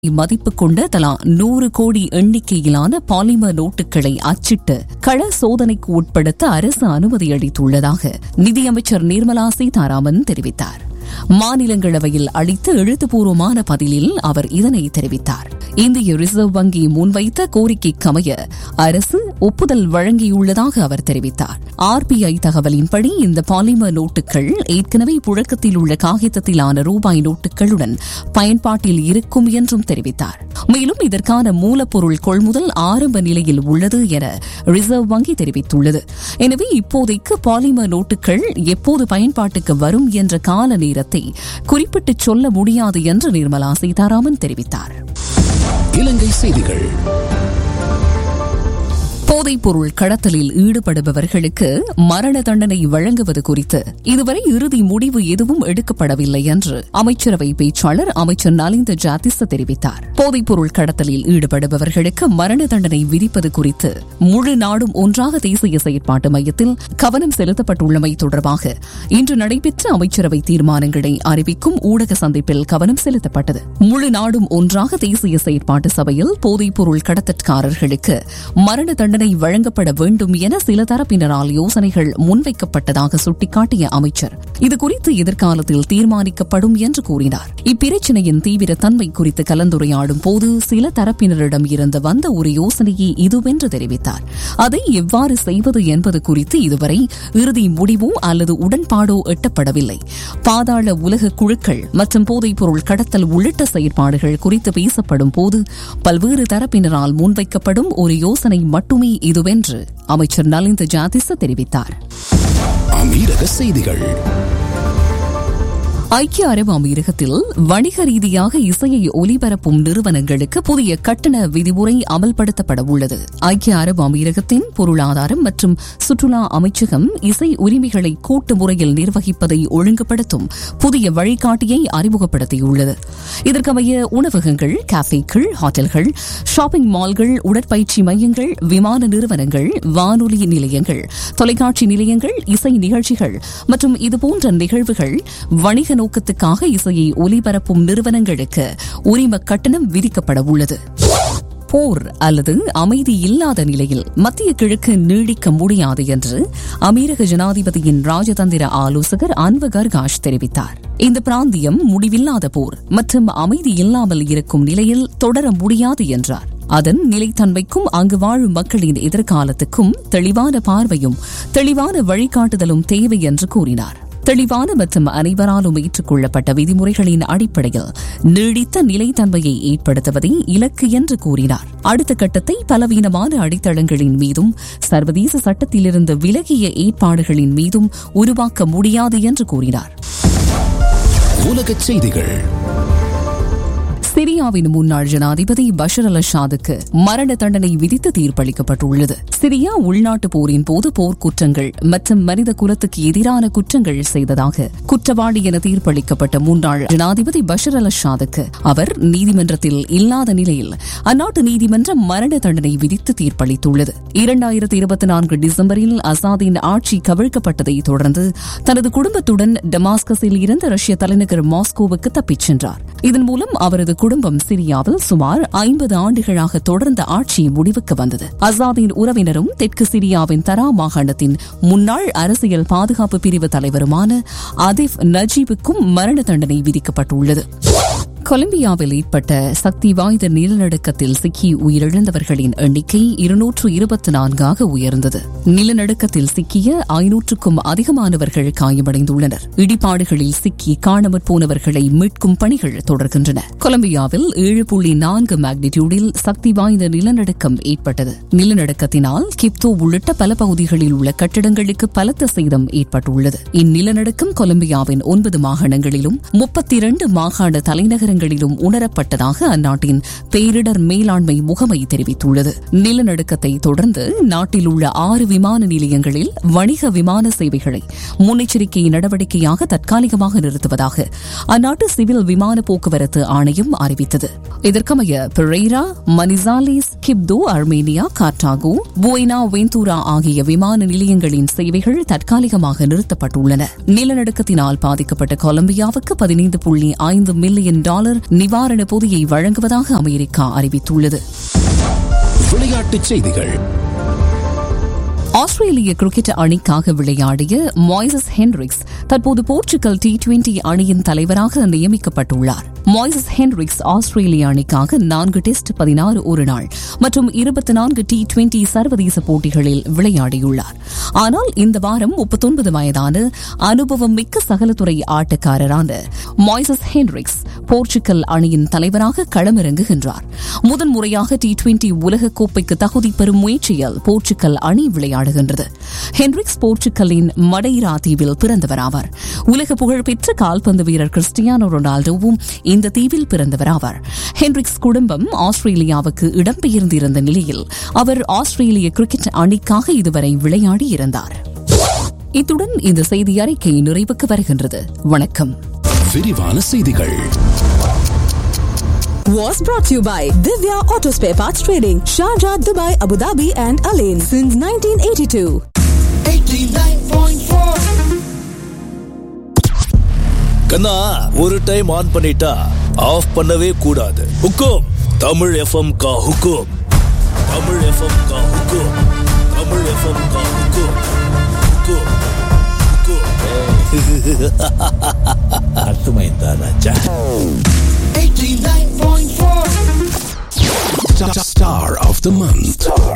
மதிப்பு கொண்ட தலா நூறு கோடி எண்ணிக்கையிலான பாலிமர் நோட்டுகளை அச்சிட்டு கள சோதனைக்கு உட்படுத்த அரசு அனுமதி அளித்துள்ளதாக நிதியமைச்சர் நிர்மலா சீதாராமன் தெரிவித்தார் மாநிலங்களவையில் அளித்த எழுத்துப்பூர்வமான பதிலில் அவர் இதனை தெரிவித்தார் இந்திய ரிசர்வ் வங்கி முன்வைத்த கோரிக்கைக்கமைய அரசு ஒப்புதல் வழங்கியுள்ளதாக அவர் தெரிவித்தார் ஆர்பிஐ தகவலின்படி இந்த பாலிமர் நோட்டுகள் ஏற்கனவே புழக்கத்தில் உள்ள காகிதத்திலான ரூபாய் நோட்டுகளுடன் பயன்பாட்டில் இருக்கும் என்றும் தெரிவித்தார் மேலும் இதற்கான மூலப்பொருள் கொள்முதல் ஆரம்ப நிலையில் உள்ளது என ரிசர்வ் வங்கி தெரிவித்துள்ளது எனவே இப்போதைக்கு பாலிமர் நோட்டுகள் எப்போது பயன்பாட்டுக்கு வரும் என்ற கால நேரத்தை குறிப்பிட்டு சொல்ல முடியாது என்று நிர்மலா சீதாராமன் தெரிவித்தார் இலங்கை செய்திகள் போதைப்பொருள் கடத்தலில் ஈடுபடுபவர்களுக்கு மரண தண்டனை வழங்குவது குறித்து இதுவரை இறுதி முடிவு எதுவும் எடுக்கப்படவில்லை என்று அமைச்சரவை பேச்சாளர் அமைச்சர் நலிந்த ஜாதிச தெரிவித்தார் போதைப்பொருள் கடத்தலில் ஈடுபடுபவர்களுக்கு மரண தண்டனை விதிப்பது குறித்து முழு நாடும் ஒன்றாக தேசிய செயற்பாட்டு மையத்தில் கவனம் செலுத்தப்பட்டுள்ளமை தொடர்பாக இன்று நடைபெற்ற அமைச்சரவை தீர்மானங்களை அறிவிக்கும் ஊடக சந்திப்பில் கவனம் செலுத்தப்பட்டது முழு நாடும் ஒன்றாக தேசிய செயற்பாட்டு சபையில் போதைப்பொருள் கடத்தற்காரர்களுக்கு மரண தண்டனை வழங்கப்பட வேண்டும் என சில தரப்பினரால் யோசனைகள் முன்வைக்கப்பட்டதாக சுட்டிக்காட்டிய அமைச்சர் இதுகுறித்து எதிர்காலத்தில் தீர்மானிக்கப்படும் என்று கூறினார் இப்பிரச்சினையின் தீவிர தன்மை குறித்து கலந்துரையாடும் போது சில தரப்பினரிடம் இருந்து வந்த ஒரு யோசனையே இதுவென்று தெரிவித்தார் அதை எவ்வாறு செய்வது என்பது குறித்து இதுவரை இறுதி முடிவோ அல்லது உடன்பாடோ எட்டப்படவில்லை பாதாள உலக குழுக்கள் மற்றும் போதைப்பொருள் கடத்தல் உள்ளிட்ட செயற்பாடுகள் குறித்து பேசப்படும் போது பல்வேறு தரப்பினரால் முன்வைக்கப்படும் ஒரு யோசனை மட்டுமே இதுவென்று அமைச்சர் நலிந்த ஜாதிச தெரிவித்தார் அமீரக செய்திகள் ஐக்கிய அரபு அமீரகத்தில் வணிக ரீதியாக இசையை ஒலிபரப்பும் நிறுவனங்களுக்கு புதிய கட்டண விதிமுறை அமல்படுத்தப்பட உள்ளது ஐக்கிய அரபு அமீரகத்தின் பொருளாதாரம் மற்றும் சுற்றுலா அமைச்சகம் இசை உரிமைகளை கூட்டு முறையில் நிர்வகிப்பதை ஒழுங்குபடுத்தும் புதிய வழிகாட்டியை அறிமுகப்படுத்தியுள்ளது இதற்கமைய உணவகங்கள் காஃபேக்கள் ஹோட்டல்கள் ஷாப்பிங் மால்கள் உடற்பயிற்சி மையங்கள் விமான நிறுவனங்கள் வானொலி நிலையங்கள் தொலைக்காட்சி நிலையங்கள் இசை நிகழ்ச்சிகள் மற்றும் இதுபோன்ற நிகழ்வுகள் வணிக நோக்கத்துக்காக இசையை ஒலிபரப்பும் நிறுவனங்களுக்கு உரிம கட்டணம் விதிக்கப்பட உள்ளது போர் அல்லது அமைதி இல்லாத நிலையில் மத்திய கிழக்கு நீடிக்க முடியாது என்று அமீரக ஜனாதிபதியின் ராஜதந்திர ஆலோசகர் அன்வர் கர்காஷ் தெரிவித்தார் இந்த பிராந்தியம் முடிவில்லாத போர் மற்றும் அமைதி இல்லாமல் இருக்கும் நிலையில் தொடர முடியாது என்றார் அதன் நிலைத்தன்மைக்கும் அங்கு வாழும் மக்களின் எதிர்காலத்துக்கும் தெளிவான பார்வையும் தெளிவான வழிகாட்டுதலும் தேவை என்று கூறினார் தெளிவான மற்றும் அனைவராலும் ஏற்றுக்கொள்ளப்பட்ட விதிமுறைகளின் அடிப்படையில் நீடித்த நிலைத்தன்மையை ஏற்படுத்துவதே இலக்கு என்று கூறினார் அடுத்த கட்டத்தை பலவீனமான அடித்தளங்களின் மீதும் சர்வதேச சட்டத்திலிருந்து விலகிய ஏற்பாடுகளின் மீதும் உருவாக்க முடியாது என்று கூறினார் உலக செய்திகள் சிரியாவின் முன்னாள் ஜனாதிபதி பஷர் அல் அஷாதுக்கு மரண தண்டனை விதித்து தீர்ப்பளிக்கப்பட்டுள்ளது சிரியா உள்நாட்டு போரின் போது போர்க்குற்றங்கள் மற்றும் மனித குலத்துக்கு எதிரான குற்றங்கள் செய்ததாக குற்றவாளி என தீர்ப்பளிக்கப்பட்ட முன்னாள் ஜனாதிபதி பஷர் அல் அஷாதுக்கு அவர் நீதிமன்றத்தில் இல்லாத நிலையில் அந்நாட்டு நீதிமன்றம் மரண தண்டனை விதித்து தீர்ப்பளித்துள்ளது இரண்டாயிரத்தி இருபத்தி நான்கு டிசம்பரில் அசாதின் ஆட்சி கவிழ்க்கப்பட்டதை தொடர்ந்து தனது குடும்பத்துடன் டமாஸ்கஸில் இருந்து ரஷ்ய தலைநகர் மாஸ்கோவுக்கு தப்பிச் சென்றார் இதன் மூலம் அவரது குடும்பம் சிரியாவில் சுமார் ஐம்பது ஆண்டுகளாக தொடர்ந்த ஆட்சி முடிவுக்கு வந்தது அசாதின் உறவினரும் தெற்கு சிரியாவின் தரா மாகாணத்தின் முன்னாள் அரசியல் பாதுகாப்பு பிரிவு தலைவருமான அதிப் நஜீபுக்கும் மரண தண்டனை விதிக்கப்பட்டுள்ளது கொலம்பியாவில் ஏற்பட்ட சக்தி வாய்ந்த நிலநடுக்கத்தில் சிக்கி உயிரிழந்தவர்களின் எண்ணிக்கை இருநூற்று இருபத்தி நான்காக உயர்ந்தது நிலநடுக்கத்தில் சிக்கிய ஐநூற்றுக்கும் அதிகமானவர்கள் காயமடைந்துள்ளனர் இடிபாடுகளில் சிக்கி காணாமற் போனவர்களை மீட்கும் பணிகள் தொடர்கின்றன கொலம்பியாவில் ஏழு புள்ளி நான்கு மேக்னிடியூடில் சக்தி வாய்ந்த நிலநடுக்கம் ஏற்பட்டது நிலநடுக்கத்தினால் கிப்தோ உள்ளிட்ட பல பகுதிகளில் உள்ள கட்டிடங்களுக்கு பலத்த சேதம் ஏற்பட்டுள்ளது இந்நிலநடுக்கம் கொலம்பியாவின் ஒன்பது மாகாணங்களிலும் முப்பத்தி இரண்டு மாகாண தலைநகரங்களிலும் உணரப்பட்டதாக அந்நாட்டின் பேரிடர் மேலாண்மை முகமை தெரிவித்துள்ளது நிலநடுக்கத்தை தொடர்ந்து நாட்டில் உள்ள ஆறு விமான நிலையங்களில் வணிக விமான சேவைகளை முன்னெச்சரிக்கை நடவடிக்கையாக தற்காலிகமாக நிறுத்துவதாக அந்நாட்டு சிவில் விமான போக்குவரத்து ஆணையம் அறிவித்தது இதற்கமைய பெரேரா மனிசாலிஸ் கிப்தோ அர்மேனியா கார்டாகோ புய்னா வெந்தூரா ஆகிய விமான நிலையங்களின் சேவைகள் தற்காலிகமாக நிறுத்தப்பட்டுள்ளன நிலநடுக்கத்தினால் பாதிக்கப்பட்ட கொலம்பியாவுக்கு பதினைந்து புள்ளி ஐந்து மில்லியன் டாலர் டாலர் நிவாரண பொதியை வழங்குவதாக அமெரிக்கா அறிவித்துள்ளது விளையாட்டுச் செய்திகள் ஆஸ்திரேலிய கிரிக்கெட் அணிக்காக விளையாடிய மாய்சஸ் ஹென்ரிக்ஸ் தற்போது போர்ச்சுகல் டி டுவெண்டி அணியின் தலைவராக நியமிக்கப்பட்டுள்ளார் மாய்சஸ் ஹென்ரிக்ஸ் ஆஸ்திரேலிய அணிக்காக நான்கு டெஸ்ட் பதினாறு ஒருநாள் மற்றும் இருபத்தி நான்கு டி டுவெண்டி சர்வதேச போட்டிகளில் விளையாடியுள்ளார் ஆனால் இந்த வாரம் முப்பத்தொன்பது வயதான அனுபவம் மிக்க சகலத்துறை ஆட்டக்காரரான மாய்சஸ் ஹென்ரிக்ஸ் போர்ச்சுகல் அணியின் தலைவராக களமிறங்குகின்றார் முதன்முறையாக டி டுவெண்டி உலகக்கோப்பைக்கு தகுதி பெறும் முயற்சியில் போர்ச்சுகல் அணி விளையாடுகின்றது ஹென்ரிக்ஸ் போர்ச்சுகலின் மடைரா தீவில் பிறந்தவர் ஆவார் உலக புகழ்பெற்ற கால்பந்து வீரர் கிறிஸ்டியானோ ரொனால்டோவும் இந்த தீவில் பிறந்தவர் ஆவார் ஹென்ரிக்ஸ் குடும்பம் ஆஸ்திரேலியாவுக்கு இடம்பெயர்ந்திருந்த நிலையில் அவர் ஆஸ்திரேலிய கிரிக்கெட் அணிக்காக இதுவரை விளையாடி இருந்தார் இத்துடன் இந்த செய்தி அறிக்கை நிறைவுக்கு வருகின்றது வணக்கம் விரிவான செய்திகள் was brought to you by Divya Auto Spare Parts Trading, Sharjah, Dubai, Abu Dhabi, and Alain since 1982. கண்ணா ஒரு டைம் ஆன் பண்ணிட்டா ஆஃப் பண்ணவே கூடாது ஹுக்கும் தமிழ் எஃப்எம் கா ஹுக்கும் தமிழ் எஃப்எம் கா ஹுக்கும் தமிழ் எஃப்எம் கா ஹுக்கும் ஹுக்கும் ஹுக்கும் அர்த்தமைந்தா ராஜா Star of the month.